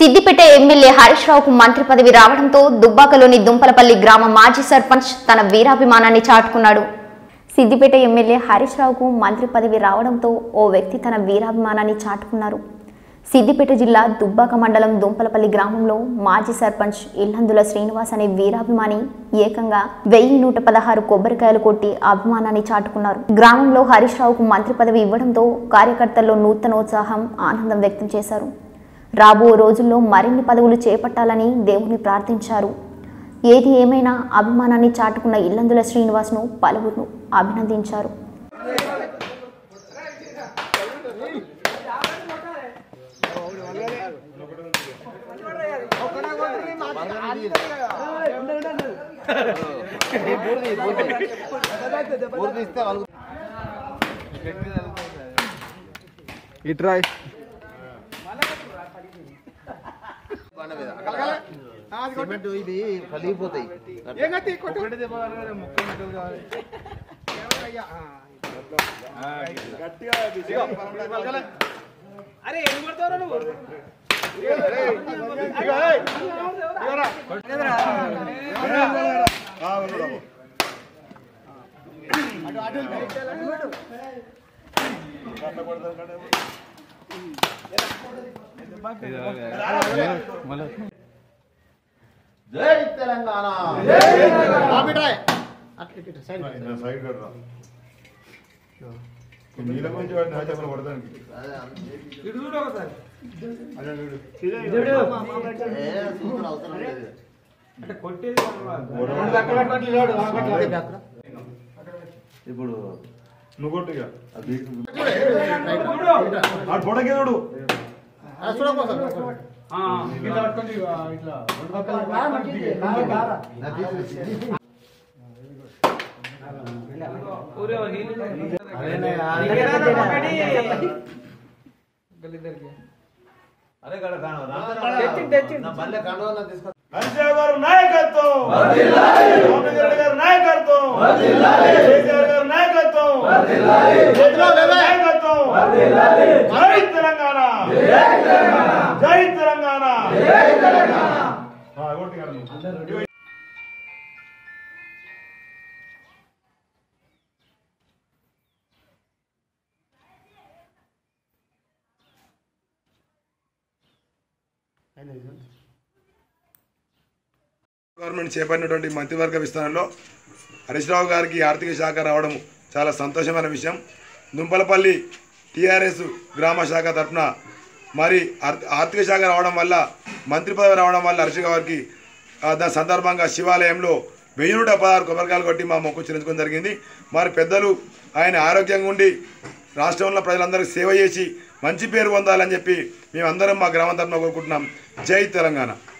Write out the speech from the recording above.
Siddipet MLA Harish రావుకు మంత్రి పదవి రావడంతో దుబ్బాకలోని దుంపలపల్లి గ్రామ మాజీ సర్పంచ్ తన వీరాభిమానాన్ని చాటుకున్నాడు సిద్దిపేట ఎమ్మెల్యే హరీష్ రావుకు మంత్రి పదవి రావడంతో ఓ వ్యక్తి తన వీరాభిమానాన్ని చాటుకున్నారు సిద్దిపేట జిల్లా దుబ్బాక మండలం దుంపలపల్లి గ్రామంలో మాజీ సర్పంచ్ ఇల్లందుల శ్రీనివాస్ అనే వీరాభిమాని ఏకంగా వెయ్యి నూట పదహారు కొబ్బరికాయలు కొట్టి అభిమానాన్ని చాటుకున్నారు గ్రామంలో హరీష్ రావుకు మంత్రి పదవి ఇవ్వడంతో కార్యకర్తల్లో నూతనోత్సాహం ఆనందం వ్యక్తం చేశారు రాబో రోజుల్లో మరిన్ని పదవులు చేపట్టాలని దేవుని ప్రార్థించారు ఏది ఏమైనా అభిమానాన్ని చాటుకున్న ఇల్లందుల శ్రీనివాస్ను పలువురు అభినందించారు ఇట్రాయ్ సిమెంట్ ఇది కలిగిపోతాయి జై తెలంగాణ సైడ్ కట్టరా నీళ్ళ గురించి వాడిని హైదరాబాద్ పడడానికి అదే చూడు. ఏ, సూచన అవసరం లేదు ఇప్పుడు నువ్వు కొట్టుగా అది ఆ పొడకే చూడు అరే గడ కాను నా బల్లె కండువా తీసుకో హరిశ్రావు గారు నాయకత్వం రామచంద్ర గారు నాయకత్వం కేసీఆర్ గారు నాయకత్వం కేసీఆర్ గారు నాయకత్వం జై తెలంగాణ జై తెలంగాణ ఆ, కొట్టిగా నువ్వు. గవర్నమెంట్ చేపట్టినటువంటి మంత్రివర్గ విస్తరణలో హరీష్ రావు గారికి ఆర్థిక శాఖ రావడం చాలా సంతోషమైన విషయం దుంపలపల్లి టీఆర్ఎస్ గ్రామ శాఖ తరఫున మరి ఆర్థ- ఆర్థిక శాఖ రావడం వల్ల మంత్రి పదవి రావడం వల్ల హరీష్ గారికి ఆ, దాని సందర్భంగా శివాలయంలో వెయ్యి నూట పదహారు కొబ్బరికాయలు కొట్టి మా మొక్కు చెల్లించుకోవడం జరిగింది మరి పెద్దలు ఆయన ఆరోగ్యంగా ఉండి రాష్ట్రంలో ప్రజలందరికీ సేవ చేసి మంచి పేరు పొందాలని చెప్పి మేమందరం మా గ్రామం తరఫున కోరుకుంటున్నాం జై తెలంగాణ